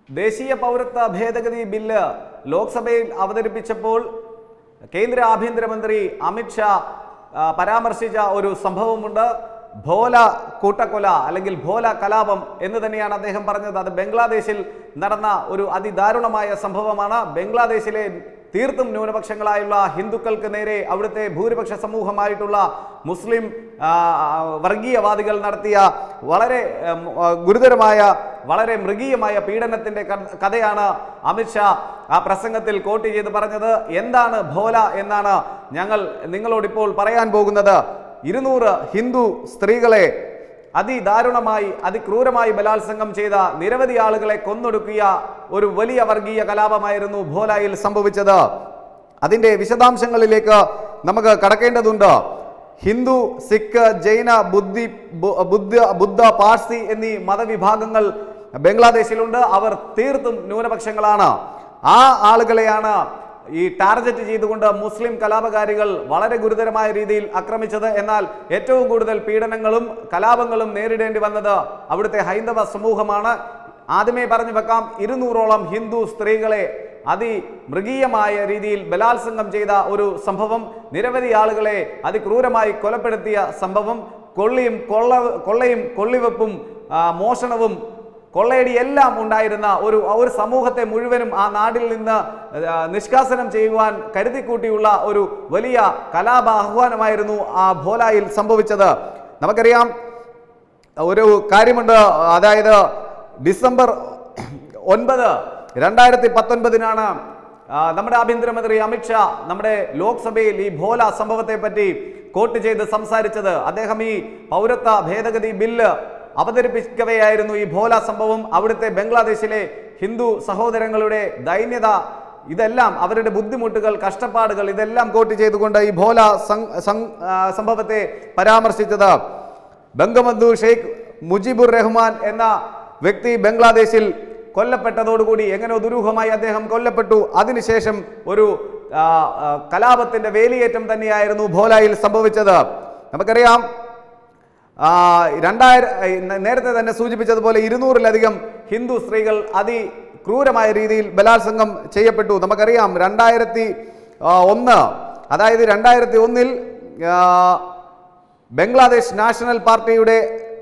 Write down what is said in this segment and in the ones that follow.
ദേശീയ പൗരത്വ ഭേദഗതി ബില്ല് ലോക്സഭയിൽ അവതരിപ്പിച്ചപ്പോൾ കേന്ദ്ര ആഭ്യന്തരമന്ത്രി അമിത്ഷാ ആ, പരാമർശിച്ച ഒരു സംഭവമുണ്ട് ഭോല കൂട്ടക്കൊല അല്ലെങ്കിൽ ഭോല കലാപം എന്ന് തന്നെയാണ് അദ്ദേഹം പറഞ്ഞത് അത് ബംഗ്ലാദേശിൽ നടന്ന ഒരു അതിദാരുണമായ സംഭവമാണ് ബംഗ്ലാദേശിലെ തീർത്തും ന്യൂനപക്ഷങ്ങളായുള്ള ഹിന്ദുക്കൾക്ക് നേരെ അവിടുത്തെ ഭൂരിപക്ഷ സമൂഹമായിട്ടുള്ള മുസ്ലിം ആ, വർഗീയവാദികൾ നടത്തിയ വളരെ ഉം, ആ, ഗുരുതരമായ വളരെ മൃഗീയമായ പീഡനത്തിന്റെ ക- കഥയാണ് അമിത്ഷാ ആ പ്രസംഗത്തിൽ കോട്ട് ചെയ്ത് പറഞ്ഞത് എന്താണ് ഭോല എന്നാണ് ഞങ്ങൾ നിങ്ങളോടിപ്പോൾ പറയാൻ പോകുന്നത് ഇരുന്നൂറ് ഹിന്ദു സ്ത്രീകളെ അതിദാരുണമായി അതിക്രൂരമായി ബലാത്സംഗം ചെയ്ത നിരവധി ആളുകളെ കൊന്നൊടുക്കിയ ഒരു വലിയ വർഗീയ കലാപമായിരുന്നു ഭോലായിൽ സംഭവിച്ചത് അതിന്റെ വിശദാംശങ്ങളിലേക്ക് നമുക്ക് കടക്കേണ്ടതുണ്ട് ഹിന്ദു സിഖ് ജൈന ബുദ്ധി ബു- ബുദ്ധ ബുദ്ധ പാഴ്സി എന്നീ മതവിഭാഗങ്ങൾ ബംഗ്ലാദേശിലുണ്ട് അവർ തീർത്തും ന്യൂനപക്ഷങ്ങളാണ് ആ ആളുകളെയാണ് ഈ ടാർഗറ്റ് ചെയ്തുകൊണ്ട് മുസ്ലിം കലാപകാരികൾ വളരെ ഗുരുതരമായ രീതിയിൽ ആക്രമിച്ചത് എന്നാൽ ഏറ്റവും കൂടുതൽ പീഡനങ്ങളും കലാപങ്ങളും നേരിടേണ്ടി വന്നത് അവിടുത്തെ ഹൈന്ദവ സമൂഹമാണ് ആദ്യമേ പറഞ്ഞു വെക്കാം ഇരുന്നൂറോളം ഹിന്ദു സ്ത്രീകളെ അതിമൃഗീയമായ രീതിയിൽ ബലാത്സംഗം ചെയ്ത ഒരു സംഭവം നിരവധി ആളുകളെ അതിക്രൂരമായി കൊലപ്പെടുത്തിയ സംഭവം കൊള്ളിയും കൊള്ള കൊള്ളയും കൊള്ളിവെപ്പും ആ, മോഷണവും കൊള്ളയടി എല്ലാം ഉണ്ടായിരുന്ന ഒരു ഒരു സമൂഹത്തെ മുഴുവനും ആ നാടിൽ നിന്ന് ആ, നിഷ്കാസനം ചെയ്യുവാൻ കരുതിക്കൂട്ടിയുള്ള ഒരു വലിയ കലാപ ആഹ്വാനമായിരുന്നു ആ ഭോലായിൽ സംഭവിച്ചത് നമുക്കറിയാം ഒരു കാര്യമുണ്ട് അതായത് ഡിസംബർ ഒൻപത് രണ്ടായിരത്തി പത്തൊൻപതിനാണ് ആ, നമ്മുടെ ആഭ്യന്തരമന്ത്രി അമിത്ഷാ നമ്മുടെ ലോക്സഭയിൽ ഈ ഭോല സംഭവത്തെ പറ്റി കോട്ട് ചെയ്ത് സംസാരിച്ചത് അദ്ദേഹം ഈ പൗരത്വ ഭേദഗതി ബില്ല് അവതരിപ്പിക്കവെയായിരുന്നു ഈ ഭോല സംഭവം അവിടുത്തെ ബംഗ്ലാദേശിലെ ഹിന്ദു സഹോദരങ്ങളുടെ ദൈന്യത ഇതെല്ലാം അവരുടെ ബുദ്ധിമുട്ടുകൾ കഷ്ടപ്പാടുകൾ ഇതെല്ലാം കോട്ട് ചെയ്തുകൊണ്ട് ഈ ഭോല സം- സം- ആ, സംഭവത്തെ പരാമർശിച്ചത് ബംഗബന്ധു ഷെയ്ഖ് മുജിബുർ റഹ്മാൻ എന്ന വ്യക്തി ബംഗ്ലാദേശിൽ കൊല്ലപ്പെട്ടതോടുകൂടി എങ്ങനെ ദുരൂഹമായി അദ്ദേഹം കൊല്ലപ്പെട്ടു അതിനുശേഷം ഒരു ആ, ആ, കലാപത്തിന്റെ വേലിയേറ്റം തന്നെയായിരുന്നു ഭോലായിൽ സംഭവിച്ചത് നമുക്കറിയാം ആ, രണ്ടായിരം ഏ, നേരത്തെ തന്നെ സൂചിപ്പിച്ചതുപോലെ ഇരുന്നൂറിലധികം ഹിന്ദു സ്ത്രീകൾ അതി ക്രൂരമായ രീതിയിൽ ബലാത്സംഗം ചെയ്യപ്പെട്ടു നമുക്കറിയാം രണ്ടായിരത്തി ആ, ഒന്ന് അതായത് രണ്ടായിരത്തി ഒന്നിൽ ആ, ബംഗ്ലാദേശ് നാഷണൽ പാർട്ടിയുടെ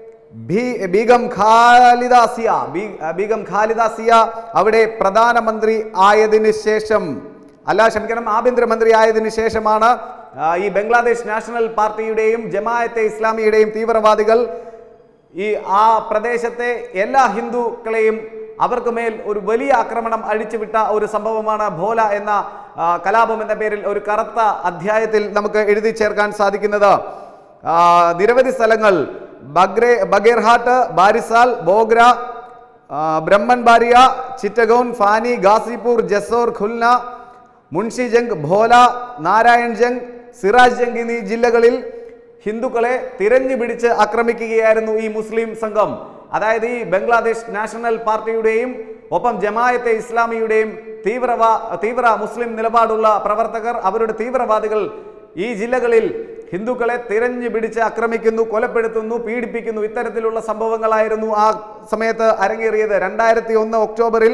ബി- ബീഗം ഖാലിദാസിയ ബീ- ബീഗം ഖാലിദാസിയ അവിടെ പ്രധാനമന്ത്രി ആയതിനു ശേഷം അല്ല ക്ഷമിക്കണം ആഭ്യന്തരമന്ത്രി ആയതിനു ശേഷമാണ് ആ, ഈ ബംഗ്ലാദേശ് നാഷണൽ പാർട്ടിയുടെയും ജമാഅത്തെ ഇസ്ലാമിയുടെയും തീവ്രവാദികൾ ഈ ആ പ്രദേശത്തെ എല്ലാ ഹിന്ദുക്കളെയും അവർക്ക് മേൽ ഒരു വലിയ ആക്രമണം അഴിച്ചുവിട്ട ഒരു സംഭവമാണ് ഭോല എന്ന ആ, കലാപം എന്ന പേരിൽ ഒരു കറുത്ത അധ്യായത്തിൽ നമുക്ക് എഴുതി ചേർക്കാൻ സാധിക്കുന്നത് ആ, നിരവധി സ്ഥലങ്ങൾ ബഗ്രേ ബഗേർഹാട്ട് ബാരിസാൽ ബോഗ്ര ആ, ബ്രഹ്മൻബാരിയ ചിറ്റഗോൺ ഫാനി ഗാസിപൂർ ജസോർ ഖുൽന മുൻഷിജംഗ് ഭോല നാരായൺ ജംഗ് സിറാജ് ജംഗ് എന്നീ ജില്ലകളിൽ ഹിന്ദുക്കളെ തിരഞ്ഞു പിടിച്ച് ആക്രമിക്കുകയായിരുന്നു ഈ മുസ്ലിം സംഘം അതായത് ഈ ബംഗ്ലാദേശ് നാഷണൽ പാർട്ടിയുടെയും ഒപ്പം ജമായത്തെ ഇസ്ലാമിയുടെയും തീവ്രവാ തീവ്ര മുസ്ലിം നിലപാടുള്ള പ്രവർത്തകർ അവരുടെ തീവ്രവാദികൾ ഈ ജില്ലകളിൽ ഹിന്ദുക്കളെ തിരഞ്ഞു പിടിച്ച് ആക്രമിക്കുന്നു കൊലപ്പെടുത്തുന്നു പീഡിപ്പിക്കുന്നു ഇത്തരത്തിലുള്ള സംഭവങ്ങളായിരുന്നു ആ സമയത്ത് അരങ്ങേറിയത് രണ്ടായിരത്തി ഒന്ന് ഒക്ടോബറിൽ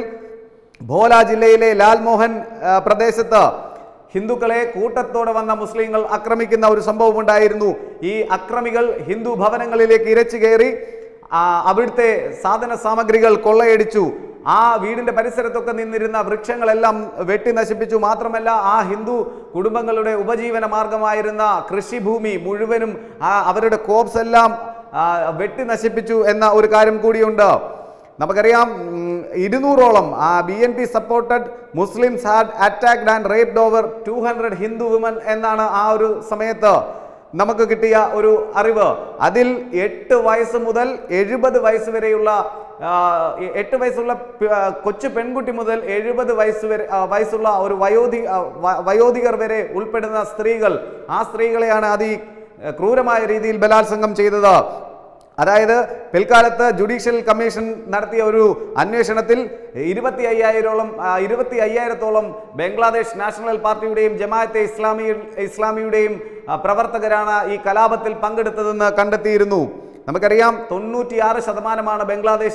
ഭോല ജില്ലയിലെ ലാൽമോഹൻ ആ, പ്രദേശത്ത് ഹിന്ദുക്കളെ കൂട്ടത്തോടെ വന്ന മുസ്ലിങ്ങൾ ആക്രമിക്കുന്ന ഒരു സംഭവം ഉണ്ടായിരുന്നു ഈ അക്രമികൾ ഹിന്ദു ഭവനങ്ങളിലേക്ക് ഇരച്ചു കയറി ആ, അവിടുത്തെ സാധന സാമഗ്രികൾ കൊള്ളയടിച്ചു ആ വീടിന്റെ പരിസരത്തൊക്കെ നിന്നിരുന്ന വൃക്ഷങ്ങളെല്ലാം വെട്ടി നശിപ്പിച്ചു മാത്രമല്ല ആ ഹിന്ദു കുടുംബങ്ങളുടെ ഉപജീവന മാർഗമായിരുന്ന കൃഷിഭൂമി മുഴുവനും ആ അവരുടെ കോപ്സ് എല്ലാം ആ, വെട്ടി നശിപ്പിച്ചു എന്ന ഒരു കാര്യം കൂടിയുണ്ട് നമുക്കറിയാം ഉം, ഇരുന്നൂറോളം B N P supported Muslims had attacked and raped over two hundred Hindu women എന്നാണ് ആ ഒരു സമയത്ത് നമുക്ക് കിട്ടിയ ഒരു അറിവ് അതിൽ എട്ട് വയസ്സ് മുതൽ എഴുപത് വയസ്സ് വരെയുള്ള ആ, എ- എട്ട് വയസ്സുള്ള പ്- ആ, കൊച്ചു പെൺകുട്ടി മുതൽ എഴുപത് വയസ്സ് വരെ ആ, വയസ്സുള്ള ഒരു വയോധി ആ, വ- വയോധികർ വരെ ഉൾപ്പെടുന്ന സ്ത്രീകൾ ആ സ്ത്രീകളെയാണ് അതി ഏഹ്, ക്രൂരമായ രീതിയിൽ ബലാത്സംഗം ചെയ്തത് അതായത് പിൽക്കാലത്ത് ജുഡീഷ്യൽ കമ്മീഷൻ നടത്തിയ ഒരു അന്വേഷണത്തിൽ ഇരുപത്തി അയ്യായിരോളം ഇരുപത്തി അയ്യായിരത്തോളം ബംഗ്ലാദേശ് നാഷണൽ പാർട്ടിയുടെയും ജമാഅത്തെ ഇസ്ലാമി ഇസ്ലാമിയുടെയും ആ, പ്രവർത്തകരാണ് ഈ കലാപത്തിൽ പങ്കെടുത്തതെന്ന് കണ്ടെത്തിയിരുന്നു നമുക്കറിയാം തൊണ്ണൂറ്റിയാറ് ശതമാനമാണ് ബംഗ്ലാദേശിൽ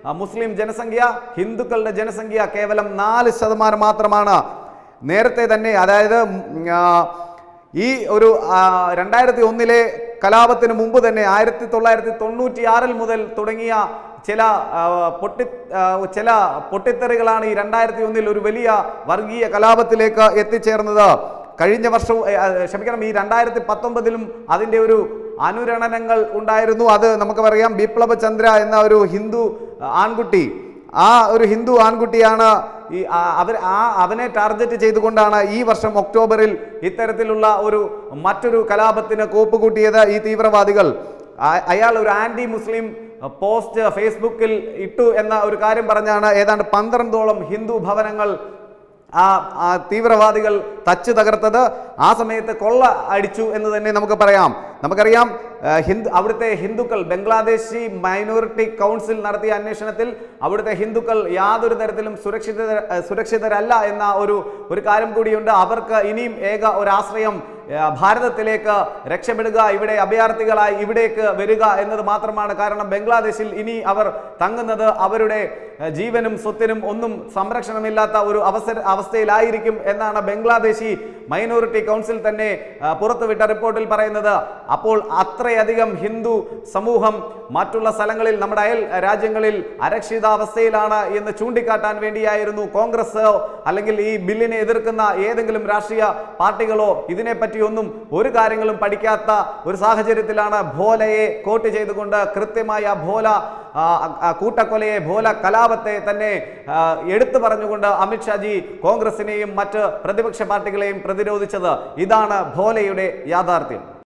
ആ, മുസ്ലിം ജനസംഖ്യ ഹിന്ദുക്കളുടെ ജനസംഖ്യ കേവലം നാല് ശതമാനം മാത്രമാണ് നേരത്തെ തന്നെ അതായത് ഉം, ആ, ഈ ഒരു രണ്ടായിരത്തി ഒന്നിലെ കലാപത്തിന് മുമ്പ് തന്നെ ആയിരത്തി തൊള്ളായിരത്തി തൊണ്ണൂറ്റി ആറിൽ മുതൽ തുടങ്ങിയ ചില ആ, പൊട്ടി ആ, ചില പൊട്ടിത്തെറികളാണ് ഈ രണ്ടായിരത്തി ഒന്നിൽ ഒരു വലിയ വർഗീയ കലാപത്തിലേക്ക് എത്തിച്ചേർന്നത് കഴിഞ്ഞ വർഷവും ഏ, ആ, ക്ഷമിക്കണം ഈ രണ്ടായിരത്തി പത്തൊമ്പതിലും അതിൻ്റെ ഒരു അനുരണനങ്ങൾ ഉണ്ടായിരുന്നു അത് നമുക്ക് പറയാം ബിപ്ലബ ചന്ദ്ര എന്ന ഒരു ഹിന്ദു ആ, ആൺകുട്ടി ആ ഒരു ഹിന്ദു ആൺകുട്ടിയാണ് ഈ ആ- അവർ ആ അവനെ ടാർഗറ്റ് ചെയ്തുകൊണ്ടാണ് ഈ വർഷം ഒക്ടോബറിൽ ഇത്തരത്തിലുള്ള ഒരു മറ്റൊരു കലാപത്തിന് കോപ്പ് കൂട്ടിയത് ഈ തീവ്രവാദികൾ ആ- അയാൾ ഒരു ആന്റി മുസ്ലിം പോസ്റ്റ് ഫേസ്ബുക്കിൽ ഇട്ടു എന്ന ഒരു കാര്യം പറഞ്ഞാണ് ഏതാണ്ട് പന്ത്രണ്ടോളം ഹിന്ദു ഭവനങ്ങൾ ആ ആ തീവ്രവാദികൾ തച്ചു തകർത്തത് ആ സമയത്ത് കൊള്ള അടിച്ചു എന്ന് തന്നെ നമുക്ക് പറയാം നമുക്കറിയാം ആ, ഹിന്ദു അവിടുത്തെ ഹിന്ദുക്കൾ ബംഗ്ലാദേശി മൈനോറിറ്റി കൗൺസിൽ നടത്തിയ അന്വേഷണത്തിൽ അവിടുത്തെ ഹിന്ദുക്കൾ യാതൊരു തരത്തിലും സുരക്ഷിത ആ, സുരക്ഷിതരല്ല എന്ന ഒരു ഒരു കാര്യം കൂടിയുണ്ട് അവർക്ക് ഇനിയും ഏക ഒരാശ്രയം ആ, ഭാരതത്തിലേക്ക് രക്ഷപ്പെടുക ഇവിടെ അഭയാർത്ഥികളായി ഇവിടേക്ക് വരിക എന്നത് മാത്രമാണ് കാരണം ബംഗ്ലാദേശിൽ ഇനി അവർ തങ്ങുന്നത് അവരുടെ ആ, ജീവനും സ്വത്തിനും ഒന്നും സംരക്ഷണമില്ലാത്ത ഒരു അവസര അവസ്ഥയിലായിരിക്കും എന്നാണ് ബംഗ്ലാദേശി മൈനോറിറ്റി കൗൺസിൽ തന്നെ ആ, പുറത്തുവിട്ട റിപ്പോർട്ടിൽ പറയുന്നത് അപ്പോൾ അത്രയധികം ഹിന്ദു സമൂഹം മറ്റുള്ള സ്ഥലങ്ങളിൽ നമ്മുടെ അയൽ രാജ്യങ്ങളിൽ അരക്ഷിതാവസ്ഥയിലാണ് എന്ന് ചൂണ്ടിക്കാട്ടാൻ വേണ്ടിയായിരുന്നു കോൺഗ്രസ് അല്ലെങ്കിൽ ഈ ബില്ലിനെ എതിർക്കുന്ന ഏതെങ്കിലും രാഷ്ട്രീയ പാർട്ടികളോ ഇതിനെപ്പറ്റി ഒന്നും ഒരു കാര്യങ്ങളും പഠിക്കാത്ത ഒരു സാഹചര്യത്തിലാണ് ഭോലയെ കോട്ട് ചെയ്തുകൊണ്ട് കൃത്യമായ ഭോല ആ, ആ, കൂട്ടക്കൊലയെ ഭോല കലാപത്തെ തന്നെ ആ, എടുത്തു പറഞ്ഞുകൊണ്ട് അമിത്ഷാജി കോൺഗ്രസിനെയും മറ്റ് പ്രതിപക്ഷ പാർട്ടികളെയും പ്രതിരോധിച്ചത് ഇതാണ് ഭോലയുടെ യാഥാർത്ഥ്യം